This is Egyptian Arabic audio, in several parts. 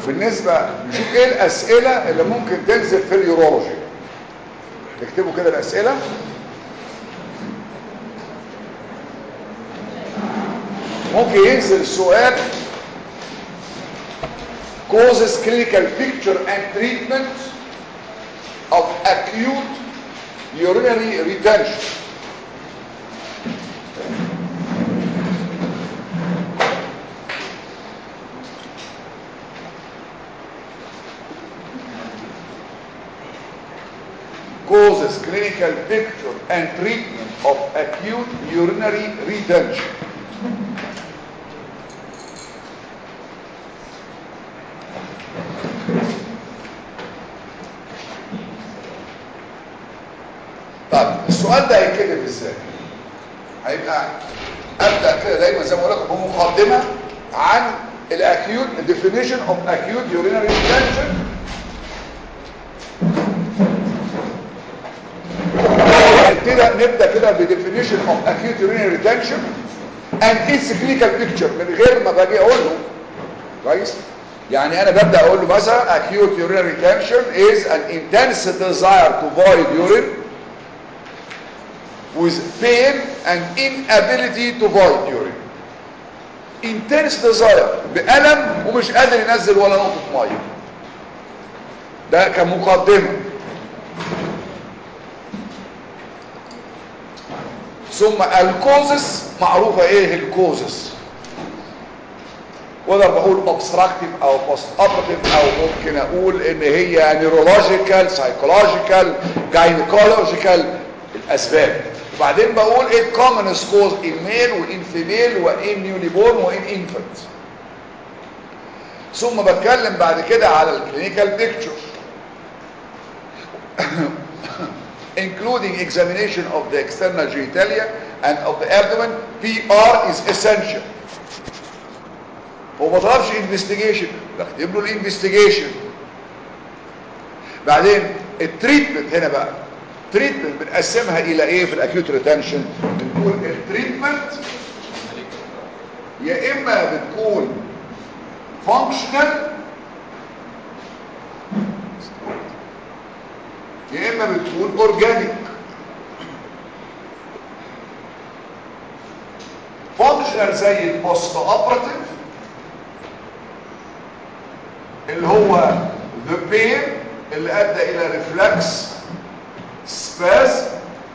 بالنسبة نشوف ايه الاسئلة اللي ممكن تنزل في اليورولوجي تكتبوا كده الاسئلة ممكن ينزل السؤال causes clinical picture and treatment of acute urinary retention causes clinical picture and treatment of acute urinary retention طيب السؤال ده هيتكتب ازاي هيبقى ابدا كده دايما زي ما بقول لكم بمقدمه عن الاكيوت definition of acute urinary retention نبتدي نبدا كده بديفينيشن اوف acute urinary retention and its clinical picture من غير ما باجي اقول له كويس يعني انا ببدا اقول له مثلا acute urinary retention is an intense desire to void urine with pain and inability to void urine intense desire بألم ومش قادر ينزل ولا نقطة مية ده كمقدمة ثم الكوزس معروفة ايه الكوزس واقدر بقول obstructive او post operative او ممكن اقول ان هي neurological psychological gynecological الاسباب وبعدين بقول ايه common cause in male وان female وان newborn وان infant ثم بتكلم بعد كده على الكلينيكال picture including examination of the external genitalia and of the abdomen PR is essential هو ما طلبش investigation بكتب له الانفستيجيشن بعدين التريتمنت هنا بقى تريتمنت بنقسمها الى ايه في الاكيوت ريتنشن بنقول التريتمنت يا اما بتكون فانكشنال يا اما بتكون اورجانيك فانكشنال زي البوست اوبراتيف اللي هو the pain اللي ادى الى ريفلكس سباز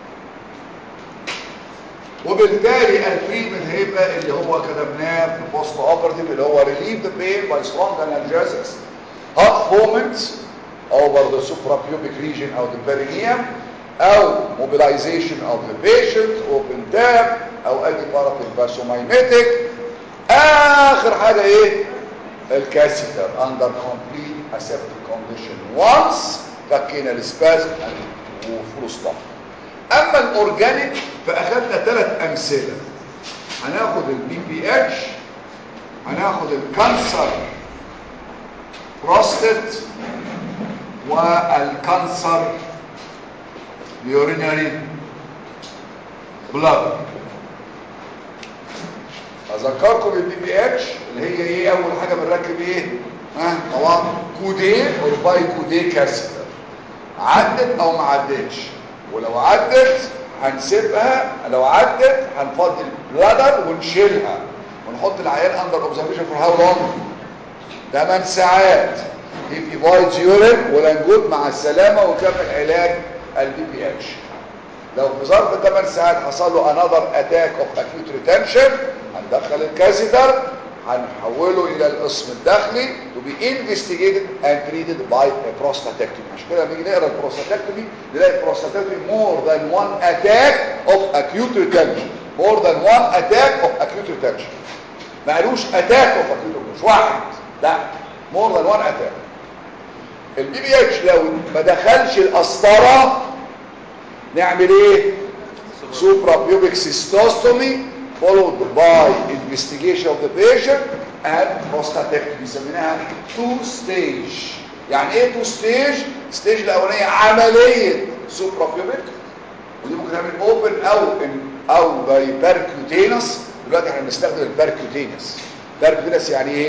وبالتالي التريتمنت هيبقى اللي هو كتبناه في البوست اوبراتيف اللي هو relieve the pain by strong analgesics hot foments over the suprapubic region او the perineum او mobilization of the patient open tab او antiparatic vasomimetic اخر حاجه ايه الكاسيتر under complete aseptic condition once فكينا السبازم وفول ستوب اما الاورجانيك فاخدنا ثلاث امثله هناخد البي بي اتش هناخد الكانسر بروستات والكانسر يورينري بلاد اذكركم البي بي اتش اللي هي ايه اول حاجه بنركب ايه ها طبعا كودين اور باي كودين كاسيتر عدت او ما عدتش ولو عدت هنسيبها لو عدت هنفضي البلادر ونشيلها ونحط العيان اندر اوبزرفيشن فور هاو لونج 8 ساعات if he voids urine ولنجود مع السلامه وكمل علاج البي بي اتش لو في ظرف 8 ساعات حصل له another attack of acute retention هندخل الكاسيتر هنحوله الى القسم الداخلي to be investigated and treated by a prostatectomy عشان كده لما نيجي نقرا البروستاتكتومي نلاقي prostatectomy more than one attack of acute retention more than one attack of acute retention ما قالوش attack of acute retention مش واحد لا more than one attack البي بي اتش لو ما دخلش القسطره نعمل ايه suprapubic cystostomy followed by investigation of the patient and prostatectomy بيسميناها two stage يعني ايه two stage stage الاولانيه عمليه suprapubic ودي ممكن تعمل open او او by percutaneous دلوقتي احنا بنستخدم البركوتينس percutaneous يعني ايه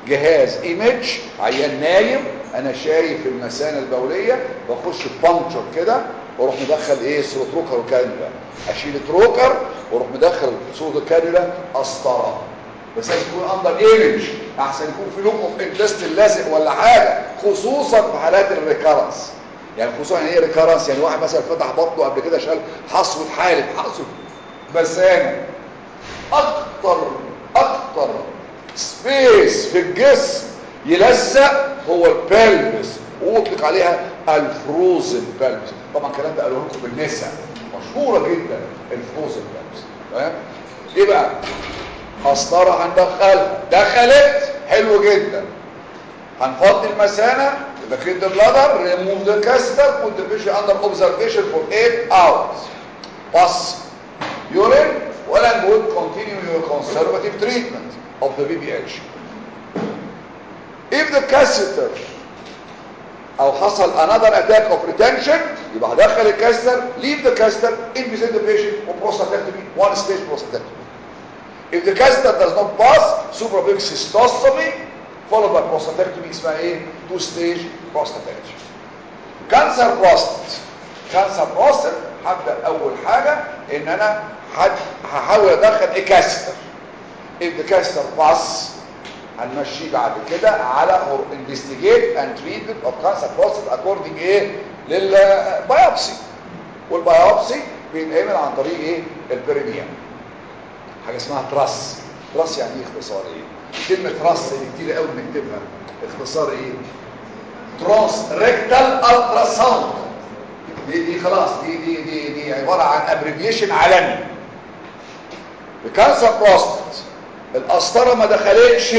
جهاز ايمج عيان نايم انا شايف المثانه البوليه بخش بانكشر كده واروح مدخل ايه سروتروكر وكانولا اشيل تروكر واروح مدخل صوت الكانولا قسطره بس لازم يكون اندر ايمج احسن يكون في لوب اوف انتست لازق ولا حاجه خصوصا في حالات الريكارنس يعني خصوصا يعني ايه ريكارنس يعني واحد مثلا فتح بطنه قبل كده شال حصوه حالب حصوه مثانه اكتر اكتر سبيس في الجسم يلزق هو البلبس واطلق عليها الفروزن بلبس طبعا الكلام ده قالوه لكم بالنساء مشهوره جدا الفروزن بلبس تمام ايه بقى قسطره هندخلها دخلت حلو جدا هنفضي المثانه يبقى كده بلادر ريموف ذا كاستر put the patient under observation for 8 hours pass urine well and would continue your conservative treatment of the BPH if the catheter او حصل another attack of retention يبقى هدخل الكاستر leave the caster invisate the patient or prostatectomy one stage prostatectomy if the catheter does not pass suprapubic cystostomy followed by prostatectomy اسمها ايه two stage prostatectomy cancer prostate cancer prostate هبدا اول حاجه ان انا هحاول ادخل الكاستر if the caster pass هنمشيه بعد كده على investigate and treatment of cancer prostate according ايه للبيوبسي والبيوبسي بينعمل عن طريق ايه البرينيوم حاجه اسمها تراس تراس يعني ايه اختصار ايه كلمه تراس اللي كتير قوي بنكتبها اختصار ايه تراس ريكتال التراساوند دي دي خلاص دي دي دي دي عباره عن ابريفيشن عالمي بكانسر بروستات القسطره ما دخلتش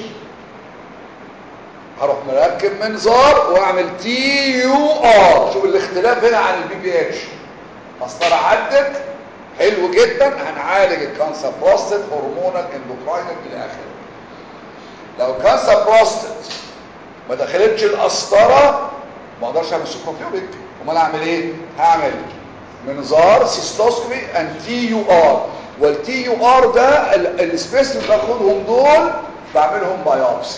هروح مركب منظار واعمل تي يو ار شوف الاختلاف هنا عن البي بي اتش قسطره عدت حلو جدا هنعالج الكانسر بروستات هرمونال اندوكراينال الى اخره لو كانسر بروستات ما دخلتش القسطره ما اقدرش اعمل سوبروفيوبيك امال اعمل ايه هعمل منظار سيستوسكوبي ان تي يو ار والتي يو ار ده السبيس اللي باخدهم دول بعملهم بايوبسي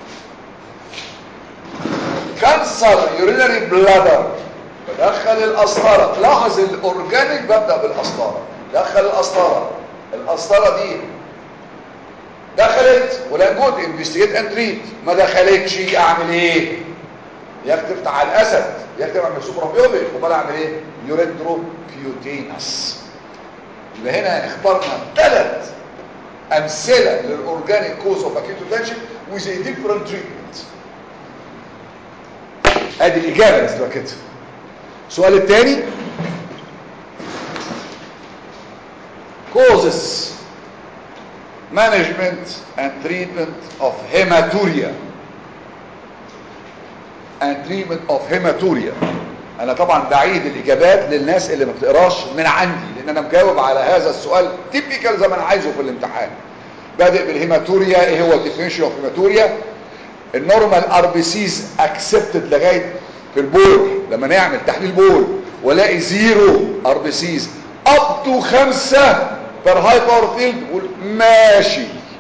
كانسر يورينري بلادر بدخل القسطره تلاحظ الاورجانيك ببدا بالقسطره دخل القسطره القسطره دي دخلت ولا جود انفستيجيت اند تريت ما دخلتش اعمل ايه يكتب على الاسد يكتب اعمل سوبرابيوبيك امال اعمل ايه يوريترو بيوتينس يبقى هنا اخترنا ثلاث امثله للاورجانيك كوز اوف اكيوت تنشن ويز ا ديفرنت تريتمنت ادي الاجابه بس كده السؤال الثاني causes management and treatment of hematuria and treatment of hematuria انا طبعا بعيد الاجابات للناس اللي ما بتقراش من عندي لان انا مجاوب على هذا السؤال تيبيكال زي ما انا عايزه في الامتحان بادئ بالهيماتوريا ايه هو الديفينيشن اوف هيماتوريا النورمال ار بي سيز اكسبتد لغايه في البول لما نعمل تحليل بول والاقي زيرو ار بي سيز اب تو خمسة بر هاي باور فيلد ماشي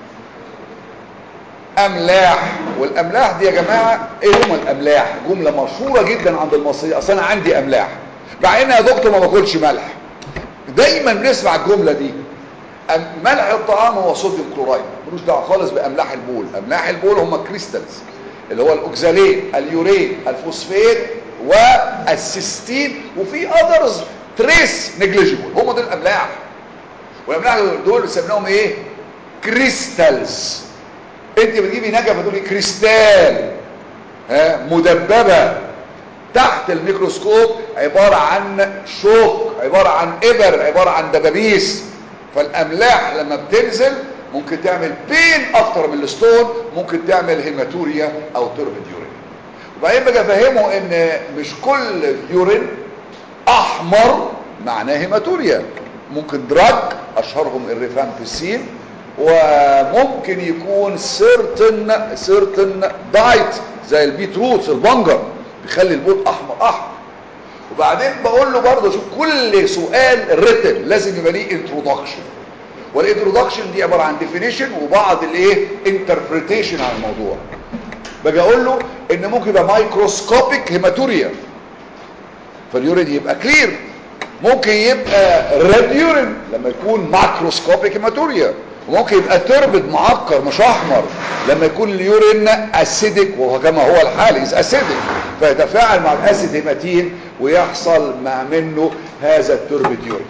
املاح والاملاح دي يا جماعه ايه هم الاملاح جمله مشهوره جدا عند المصريين اصل انا عندي املاح مع ان يا دكتور ما باكلش ملح دايما بنسمع الجمله دي ملح الطعام هو صوديوم كلورايد ملوش دعوه خالص باملاح البول املاح البول هم كريستالز اللي هو الاوكزالين اليورين الفوسفات والسيستين وفي اذرز تريس نيجليجيبل هم دول الاملاح والاملاح دول بنسميهم ايه كريستالز انت بتجيبي نجفه تقولي كريستال ها مدببه تحت الميكروسكوب عباره عن شوك عباره عن ابر عباره عن دبابيس فالاملاح لما بتنزل ممكن تعمل بين اكتر من الستون ممكن تعمل هيماتوريا او تربد يورين وبعدين باجي افهمه ان مش كل يورين احمر معناه هيماتوريا ممكن دراج اشهرهم الريفامبيسين وممكن يكون سيرتن سيرتن دايت زي البيتروت البنجر بيخلي البول احمر احمر وبعدين بقول له برضه شوف كل سؤال ريتن لازم يبقى ليه انترودكشن والانترودكشن دي عباره عن ديفينيشن وبعض الايه انتربريتيشن عن الموضوع باجي اقول له ان ممكن يبقى مايكروسكوبيك هيماتوريا فاليورين يبقى كلير ممكن يبقى ريد يورين لما يكون ماكروسكوبيك هيماتوريا وممكن يبقى تربد معكر مش احمر لما يكون اليورين اسيدك وهو كما هو الحال از اسيدك فيتفاعل مع الاسيد هيماتين ويحصل مع منه هذا التربد يورين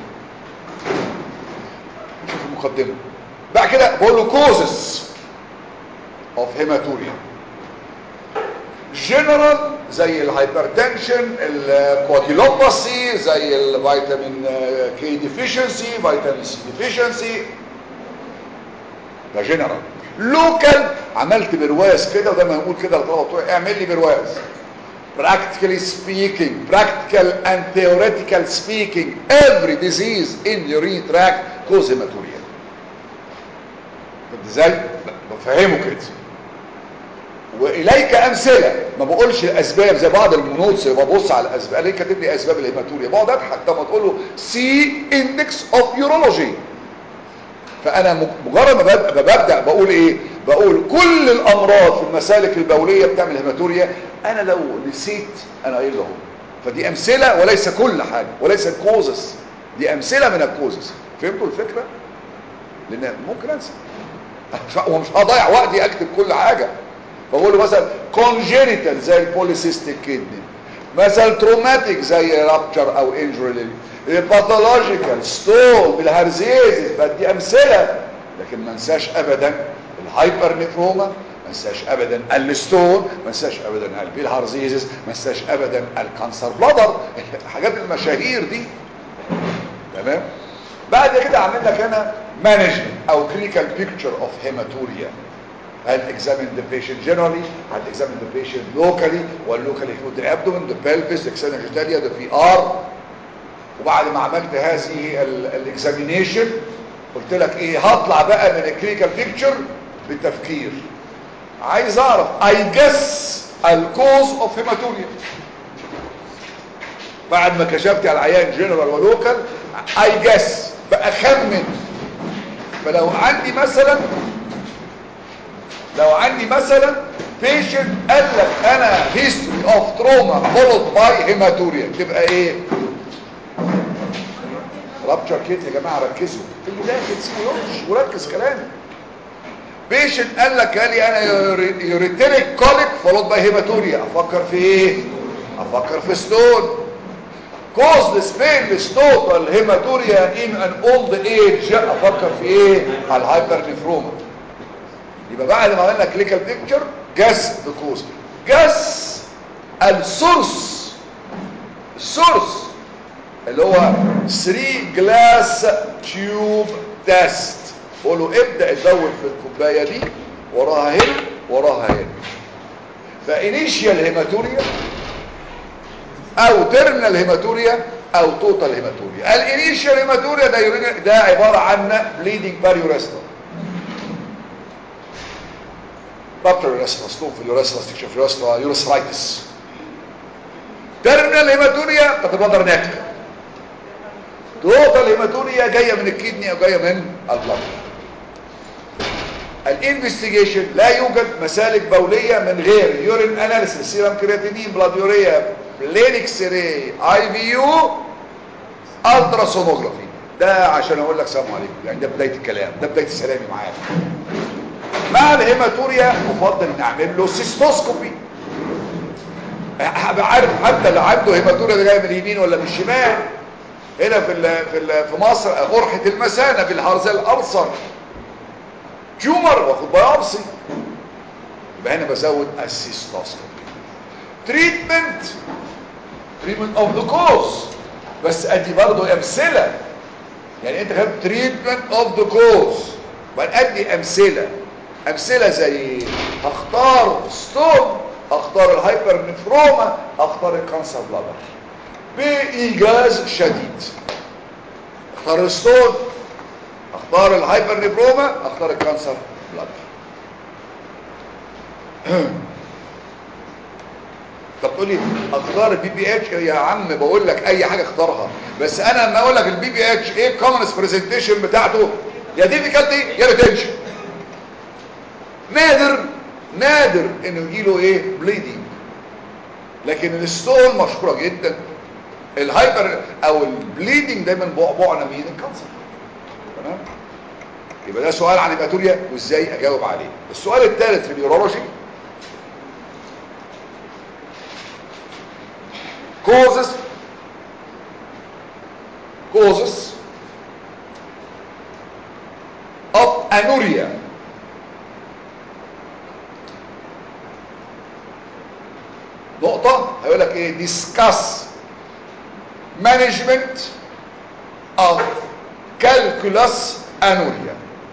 شوف المقدمه بعد كده بقول له كوزس اوف هيماتوريا جنرال زي الهايبرتنشن الكواكيلوباسي زي الفيتامين كي ديفيشنسي فيتامين سي ديفيشنسي ده جنرال لوكال عملت برواز كده وده ما يقول كده للطلبه بتوعي اعمل لي برواز practically speaking practical and theoretical speaking every disease in the urinary tract cause hematuria فهمت ازاي بفهمه كده واليك امثله ما بقولش الاسباب زي بعض المنوتس ببص على الاسباب ليه كاتب لي اسباب الهيماتوريا بقعد اضحك طب ما تقول له سي اندكس اوف يورولوجي فانا مجرد ما ببدا بقول ايه بقول كل الامراض في المسالك البوليه بتعمل هيماتوريا انا لو نسيت انا قايل له فدي امثله وليس كل حاجه وليس الكوزس دي امثله من الكوزس فهمتوا الفكره لان ممكن انسى ومش هضيع وقتي اكتب كل حاجه بقول له مثلا congenital زي البوليسيستيك كيدني مثلا تروماتيك زي رابتشر او انجري باثولوجيكال ستون بالهرزيزس بدي امثله لكن ما انساش ابدا الهايبر نفروما ما انساش ابدا الستون ما انساش ابدا البيلهارزيزس ما انساش ابدا الكانسر بلادر الحاجات المشاهير دي تمام بعد كده اعمل لك انا مانجمنت او كلينيكال بيكتشر اوف هيماتوريا هل examine the patient generally هل examine the patient locally واللوكال include the abdomen the pelvis the external genitalia the PR وبعد ما عملت هذه الاكزامينيشن قلت لك ايه هطلع بقى من الكلينيكال بيكتشر بالتفكير عايز اعرف اي جس الكوز اوف هيماتوريا بعد ما كشفت على العيان جنرال ولوكال اي جس باخمن فلو عندي مثلا لو عندي مثلا بيشنت قال لك انا هيستوري اوف تروما فولود باي هيماتوريا تبقى ايه رابتشر كيت يا جماعه ركزوا في البدايه ما تسيبوش وركز كلامي بيشنت قال لك قال لي انا يوريتيريك كوليك فولود باي هيماتوريا افكر في ايه افكر في ستون causeless painless total hematuria in an old age افكر في ايه على الهايبر نفروما يبقى بعد ما عملنا كليكال بيكتشر جس ذا كوز جس السورس السورس اللي هو 3 جلاس تيوب تيست بقول له ابدا ازود في الكوبايه دي وراها هنا وراها هنا فانيشيال هيماتوريا او ترمينال هيماتوريا او توتال هيماتوريا الانيشيال هيماتوريا ده ده عباره عن بليدنج باريوريستال بابتر يوريسلا ستون في اليوريسلا استكشاف يوريسلا يوريسرايتس ترمينال هيماتوريا بتاعت البلدر ناك توتال هيماتوريا جايه من الكدني او جايه من البلد الانفستيجيشن لا يوجد مسالك بوليه من غير يورين اناليسيس سيرم كرياتينين بلاد يوريا بلين اكس راي اي في يو الترا سونوجرافي ده عشان اقول لك سلام عليكم يعني ده بدايه الكلام ده بدايه سلامي معاك مع الهيماتوريا افضل نعمل له سيستوسكوبي هبقى عارف حتى اللي عنده هيماتوريا ده جاي من اليمين ولا من الشمال هنا في ال في ال في مصر قرحه المثانه بالهرزه الارصر تيومر واخد بايوبسي يبقى هنا بزود السيستوسكوبي تريتمنت تريتمنت اوف ذا كوز بس ادي برضه امثله يعني انت خدت تريتمنت اوف ذا كوز وادي امثله امثله زي هختار ستون اختار الهايبر نفروما اختار الكانسر بلادر بايجاز شديد اختار الستون اختار الهايبر نفروما اختار الكانسر بلادر طب تقول لي اختار البي بي اتش يا عم بقول لك اي حاجه اختارها بس انا لما اقول لك البي بي اتش ايه الكومنس برزنتيشن بتاعته يا ديفيكالتي يا ريتنشن نادر نادر انه يجيله ايه بليدنج لكن الستول مشهوره جدا الهايبر او البليدنج دايما بعبعنا مين الكانسر تمام يبقى ده سؤال عن الهيباتوريا وازاي اجاوب عليه السؤال الثالث في اليورولوجي causes causes of anuria نقطة هيقول لك ايه discuss management of calculus anuria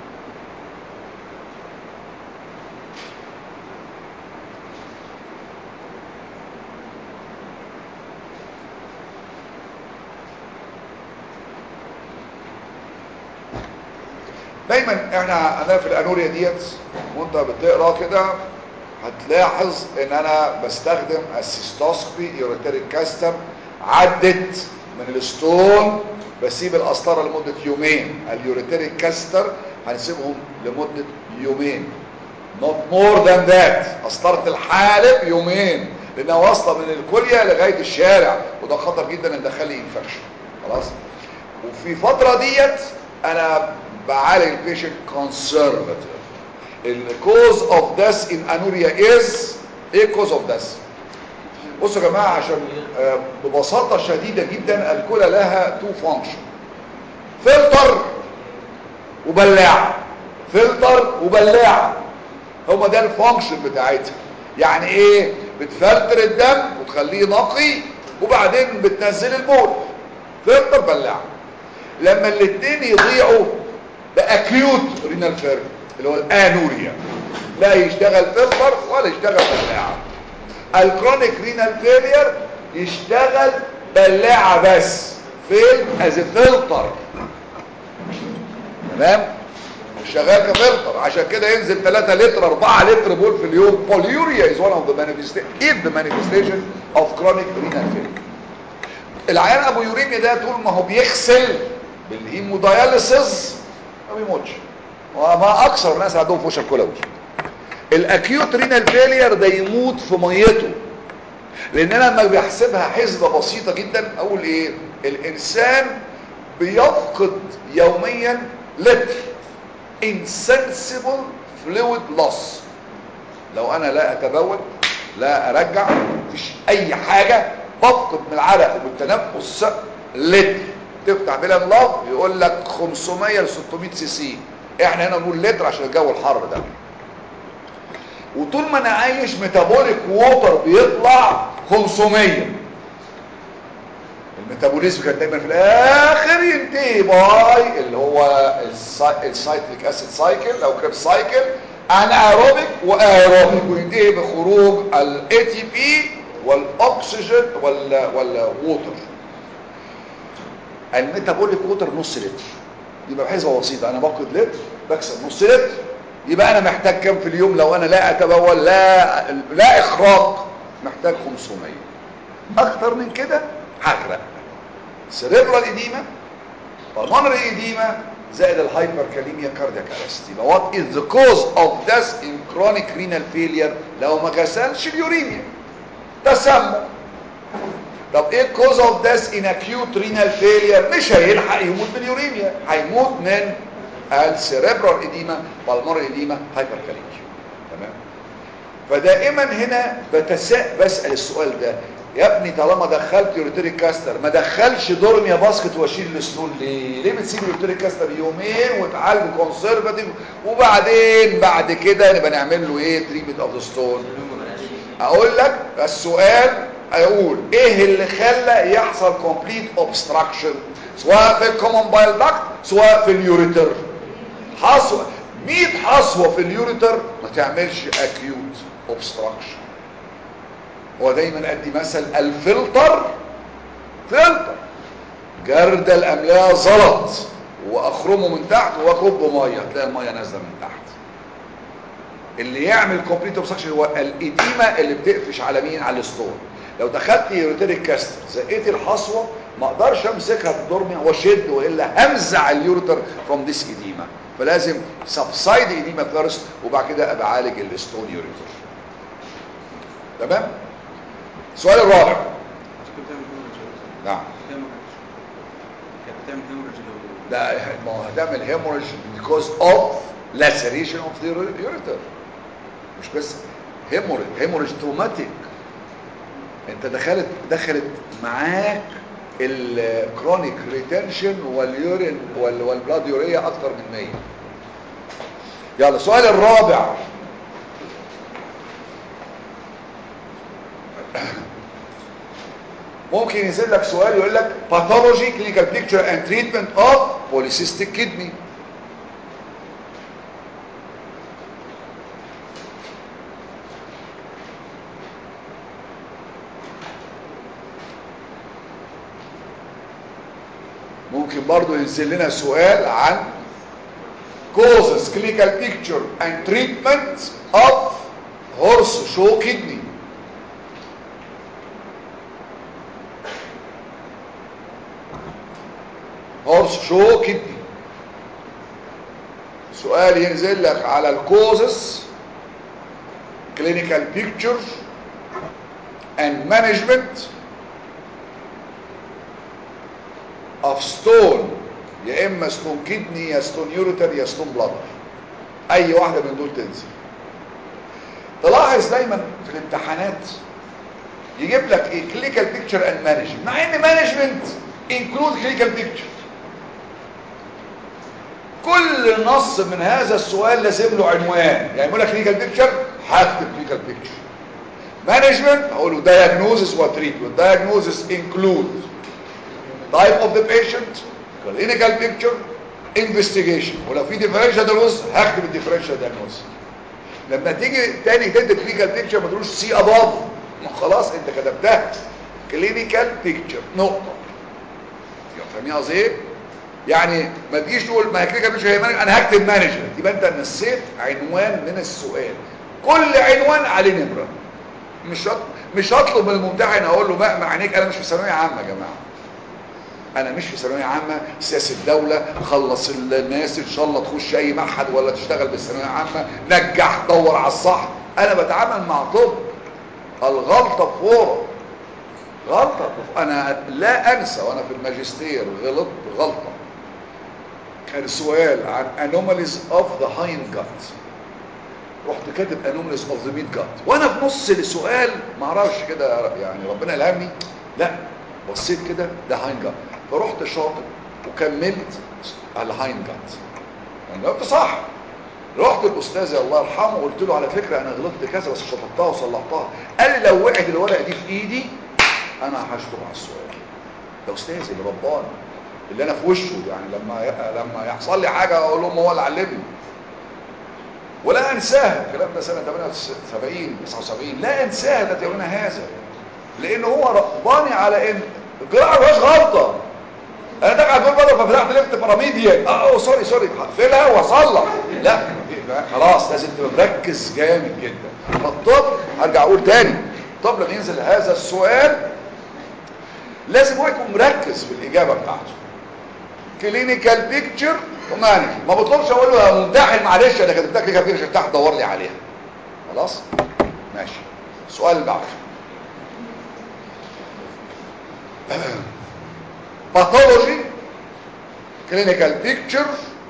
دايما احنا عندنا في الانوريا ديت وانت بتقرا كده هتلاحظ ان انا بستخدم السيستوسكوبي يوريتريك كاستر عدت من الستون بسيب القسطره لمده يومين اليوريتريك كاستر هنسيبهم لمده يومين not more than that قسطره الحالب يومين لانها واصله من الكليه لغايه الشارع وده خطر جدا ان دخل لي انفكشن خلاص وفي فتره ديت انا بعالج البيشنت كونسرفاتيف الكوز اوف داس ان انوريا از ايه كوز اوف داس بصوا يا جماعه عشان آه، ببساطه شديده جدا الكلى لها تو فانكشن فلتر وبلاعه فلتر وبلاعه هما ده الفانكشن بتاعتها يعني ايه بتفلتر الدم وتخليه نقي وبعدين بتنزل البول فلتر بلاعه لما الاثنين يضيعوا باكيوت رينال فيرم اللي هو الانوريا لا يشتغل فلتر ولا يشتغل بلاعه الكرونيك رينال فيلير يشتغل بلاعه بس فين از فلتر تمام شغال كفلتر عشان كده ينزل 3 لتر 4 لتر بول في اليوم بوليوريا is one of the manifestation is the manifestation of chronic renal failure العيان ابو يوريميا ده طول ما هو بيغسل بالهيموداياليسيس ما بيموتش وما اكثر الناس عندهم فشل كلوي الاكيوت رينال فيلير ده يموت في ميته لان انا لما بحسبها حسبه بسيطه جدا اقول ايه الانسان بيفقد يوميا لتر insensible fluid loss لو انا لا اتبول لا ارجع مفيش اي حاجه بفقد من العرق والتنفس لتر تفتح بلا لاف يقول لك 500 ل 600 سي سي احنا هنا نقول لتر عشان الجو الحر ده وطول ما انا عايش ميتابوليك ووتر بيطلع 500 الميتابوليزم كان دايما في الاخر ينتهي باي اللي هو السايكليك اسيد سايكل او كريب سايكل انايروبيك وايروبيك وينتهي بخروج الاي تي بي والاكسجين ولا ولا ووتر الميتابوليك ووتر نص لتر يبقى بحسبه بسيطه انا باخد لتر بكسب نص لتر يبقى انا محتاج كام في اليوم لو انا لا اتبول لا لا اخراج محتاج 500 اكتر من كده هغرق سيريبرال ايديما pulmonary ايديما زائد الهايبر كاليميا كاردياك ارست يبقى وات از ذا كوز اوف ديث ان كرونيك رينال فيلير لو ما غسلش اليوريميا تسمم طب ايه الكوز اوف ديث ان اكيوت رينال فيلير مش هيلحق يموت من اليوريميا هيموت من السيريبرال ايديما بالمونري ايديما هايبر كاليميا تمام فدائما هنا بتساءل بسال السؤال ده يا ابني طالما دخلت يوريتريك كاستر ما دخلش دورميا باسكت واشيل الستول ليه ليه بتسيب يوريتريك كاستر يومين وتعالجه كونسرفاتيف وبعدين بعد كده نبقى نعمل له ايه تريتمنت اوف ذا ستون اقول لك السؤال اقول ايه اللي خلى يحصل كومبليت اوبستراكشن سواء في الكومن بايل داكت سواء في اليوريتر حصوه 100 حصوه في اليوريتر ما تعملش اكيوت اوبستراكشن هو دايما ادي مثل الفلتر فلتر جرد الاملاء زلط واخرمه من تحت واكب ميه هتلاقي الميه نازله من تحت اللي يعمل كومبليت اوبستراكشن هو الاديمه اللي بتقفش على مين على الستون لو دخلت يوريتريك كاستر زقيت الحصوه ما اقدرش امسكها بدورمي واشد والا همزع اليورتر فروم ذيس ايديما فلازم سبسايد ايديما فيرست وبعد كده ابقى اعالج الستون يوريتر تمام السؤال الرابع كنت بتعمل هيموريدج نعم كانت بتعمل هيموريدج لو ده ما هو هتعمل هيموريج because of laceration of the ureter مش بس هيموريج هيموريج توماتيك انت دخلت دخلت معاك الكرونيك ريتنشن واليورين وال- والبلاد يوريا اكتر من 100 يلا السؤال الرابع ممكن ينزل لك سؤال يقول لك pathology clinical picture and treatment of polycystic kidney ممكن برضو ينزل لنا سؤال عن causes clinical picture and treatment of horse show kidney هورس شو كدني سؤال ينزل لك على الكوزس كلينيكال بيكتشر and management of stone يا اما ستون كدني يا ستون يوريتر يا ستون بلادر اي واحده من دول تنزل تلاحظ دايما في الامتحانات يجيب لك ايه كلينيكال بيكتشر اند مانجمنت مع ان مانجمنت انكلود كلينيكال بيكتشر كل نص من هذا السؤال لازم له عنوان يعني يقول لك كلينيكال بيكتشر هكتب كلينيكال بيكتشر مانجمنت هقول له diagnosis وتريتمنت diagnosis include type of the patient clinical picture investigation ولو في differential diagnosis هكتب الديفرنشال diagnosis لما تيجي تاني تكتب كلينيكال بيكتشر ما تقولوش سي اباف ما خلاص انت كتبتها كلينيكال بيكتشر نقطه فاهمين قصدي ايه يعني ما تجيش تقول ما هي كلينيكال بيكتشر هي مانج- انا هكتب مانجمنت يبقى انت نسيت عنوان من السؤال كل عنوان عليه نمره مش هط... مش هطلب من الممتحن اقول له ما عينيك انا مش في ثانويه عامه يا جماعه انا مش في ثانويه عامه سياسه الدوله خلص الناس ان شاء الله تخش اي معهد ولا تشتغل بالثانويه عامه نجح دور على الصح انا بتعامل مع طب الغلطه فورا غلطه انا لا انسى وانا في الماجستير غلطت غلطه كان سؤال عن anomalies of the hind gut رحت كاتب anomalies of the mid gut وانا في نص السؤال ما اعرفش كده يعني ربنا الهمني لا بصيت كده ده hind gut فرحت شاطر وكملت على الهايند جات يعني قلت صح رحت الاستاذ الله يرحمه قلت له على فكره انا غلطت كذا بس شطبتها وصلحتها قال لي لو وقعت الورقه دي في ايدي انا هشطب على السؤال ده استاذي اللي رباني اللي انا في وشه يعني لما ي- لما يحصل لي حاجه اقول لهم هو اللي علمني ولا انساها الكلام ده سنه 78 79 لا انساها ده يومنا هذا لان هو رباني على ان القراءه ما فيهاش غلطه انا داخل على الدور بره ففتحت ليفت باراميديا اه سوري سوري هقفلها واصلح لا خلاص لازم تبقى مركز جامد جدا فالطب هرجع اقول تاني الطب لما ينزل هذا السؤال لازم هو يكون مركز في الاجابه بتاعته كلينيكال بيكتشر ومانج ما بطلبش اقول له يا ممتحن معلش انا كتبت لك كلينيكال بيكتشر تحت دور لي عليها خلاص ماشي السؤال اللي بعده pathology clinical picture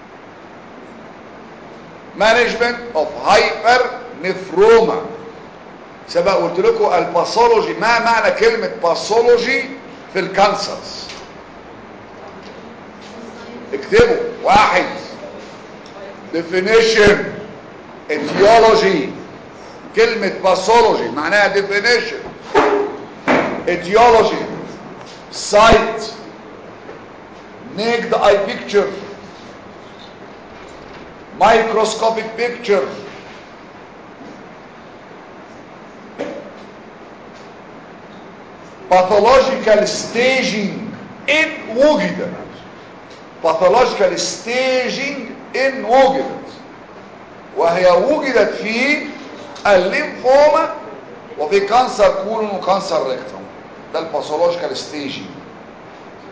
management of hypernephroma سبق قلت لكم الباثولوجي ما معنى كلمة باثولوجي في الكانسرز اكتبوا واحد definition etiology كلمة باثولوجي معناها definition etiology sight naked eye picture microscopic picture pathological staging in وجدت pathological staging in وجدت وهي وجدت في الليمفوما وفي كانسر كولون وكانسر ريكتوم ده الباثولوجيكال staging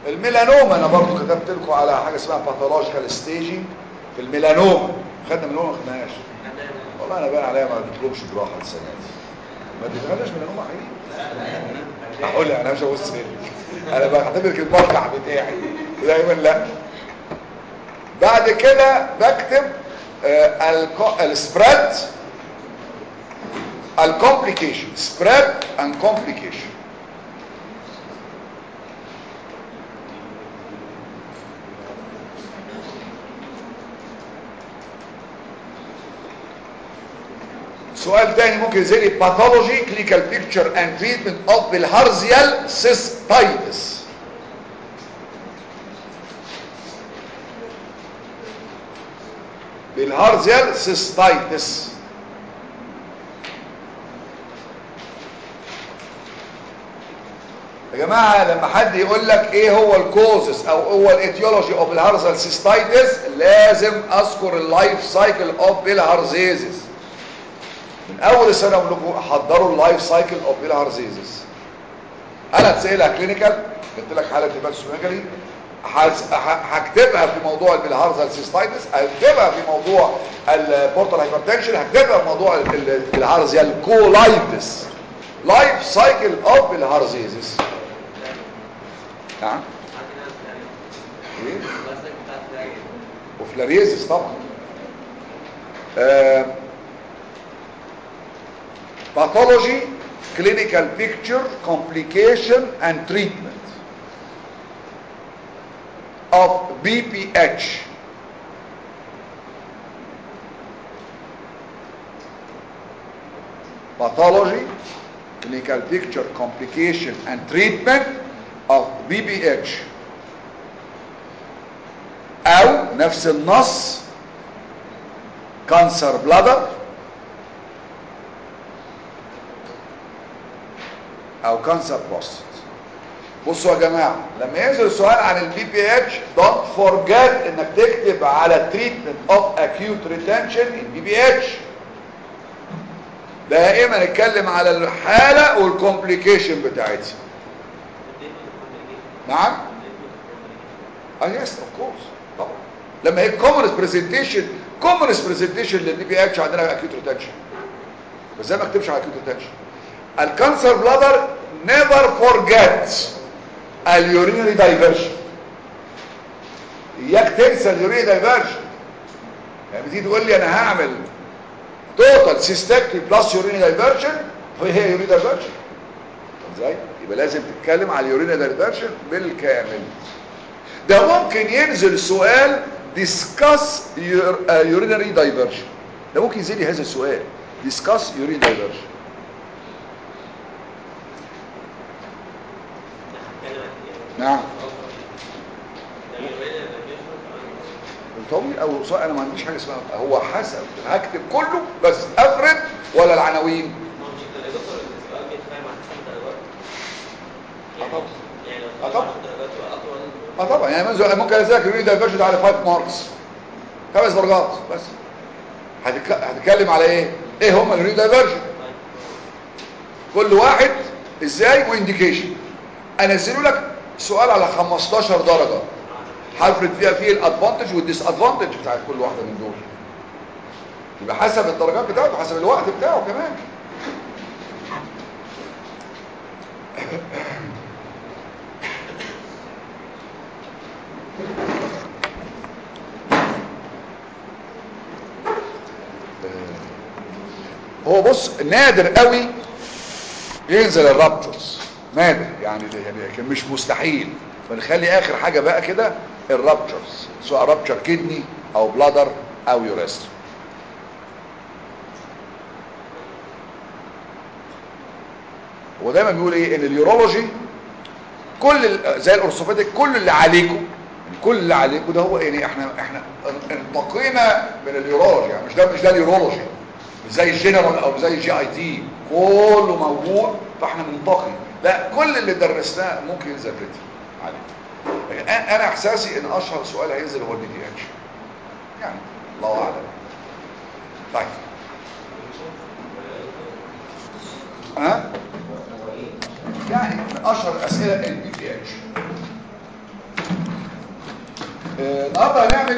الميلانوما انا برضو كتبت لكم على حاجه اسمها باثولوجيكال ستيجنج في الميلانوما خدنا ميلانوما ما خدناهاش والله انا بقى عليا ما بطلبش جراحه السنه دي ما تتغلاش ميلانوما حقيقي اقول انا مش هبص فين انا بعتبر المرجع بتاعي دايما لا بعد كده بكتب السبريد الكومبليكيشن سبريد اند كومبليكيشن سؤال تاني ممكن زي لي باثولوجي كلينيكال بيكتشر اند تريتمنت اوف بالهارزيال سيستايتس بالهارزيال سيستايتس يا جماعة لما حد يقول لك ايه هو الكوزس او هو الايتيولوجي اوف الهارزيال سيستايتس لازم اذكر اللايف سايكل اوف بالهارزيزس من اول السنه اقول لكم حضروا اللايف سايكل اوف بالهارزيزس انا اتسالها كلينيكال قلت لك حاله هيباتوسوميجالي هكتبها في موضوع البلهارزال سيستايتس هكتبها في موضوع البورتال هايبرتنشن هكتبها في موضوع الهارزيال كولايتس لايف سايكل اوف الهارزيزس نعم ايه وفلاريزس طبعا آه pathology clinical picture complication and treatment of BPH pathology clinical picture complication and treatment of BPH او نفس النص كانسر بلادر او كانسر بروستات بصوا يا جماعه لما ينزل السؤال عن البي بي اتش دونت فورجيت انك تكتب على تريتمنت اوف اكيوت ريتنشن البي بي اتش دائما نتكلم على الحاله والكومبليكيشن بتاعتها نعم اه يس اوف كورس طبعا لما هي كومنس برزنتيشن كومنس برزنتيشن للبي بي اتش عندنا اكيوت ريتنشن بس زي ما اكتبش على اكيوت ريتنشن الكانسر بلادر never forget اليورينري دايفرشن اياك تنسى اليورينري دايفرشن يعني بتيجي تقول لي انا هعمل توتال سيستكتي بلس يورينري دايفرشن فهي يورينري دايفرشن ازاي يبقى لازم تتكلم على اليورينري دايفرشن بالكامل ده ممكن ينزل سؤال discuss your uh, urinary diversion ده ممكن ينزل لي هذا السؤال discuss urinary diversion نعم طويل او قصير انا ما عنديش حاجه اسمها هو حسب هكتب كله بس افرد ولا العناوين اه طبعا اه طبعا يعني منزل ممكن اذاكر ريد دايفرجن على 5 ماركس خمس درجات بس هتتكلم على ايه ايه هم الريد دايفرجن كل واحد ازاي وانديكيشن انزله لك سؤال على 15 درجة هفرد فيها فيه الادفانتج والديس ادفانتج بتاعت كل واحدة من دول يبقى حسب الدرجات بتاعته حسب الوقت بتاعه كمان هو بص نادر قوي ينزل الرابترز نادر يعني لكن مش مستحيل فنخلي اخر حاجة بقى كده الرابتشرز سواء رابتشر كدني او بلادر او يوريستر ودايما بيقول ايه ان اليورولوجي كل زي الاورثوبيديك كل اللي عليكم كل اللي عليكم ده هو يعني احنا احنا انتقينا من اليورولوجي يعني مش ده مش ده اليورولوجي مش زي الجنرال او زي الجي اي تي كله موجود فاحنا بننتقي لا كل اللي درسناه ممكن ينزل ريتم عليه انا احساسي ان اشهر سؤال هينزل هو البي دي اتش يعني الله اعلم طيب ها يعني من اشهر الاسئله البي دي اتش آه، النهارده هنعمل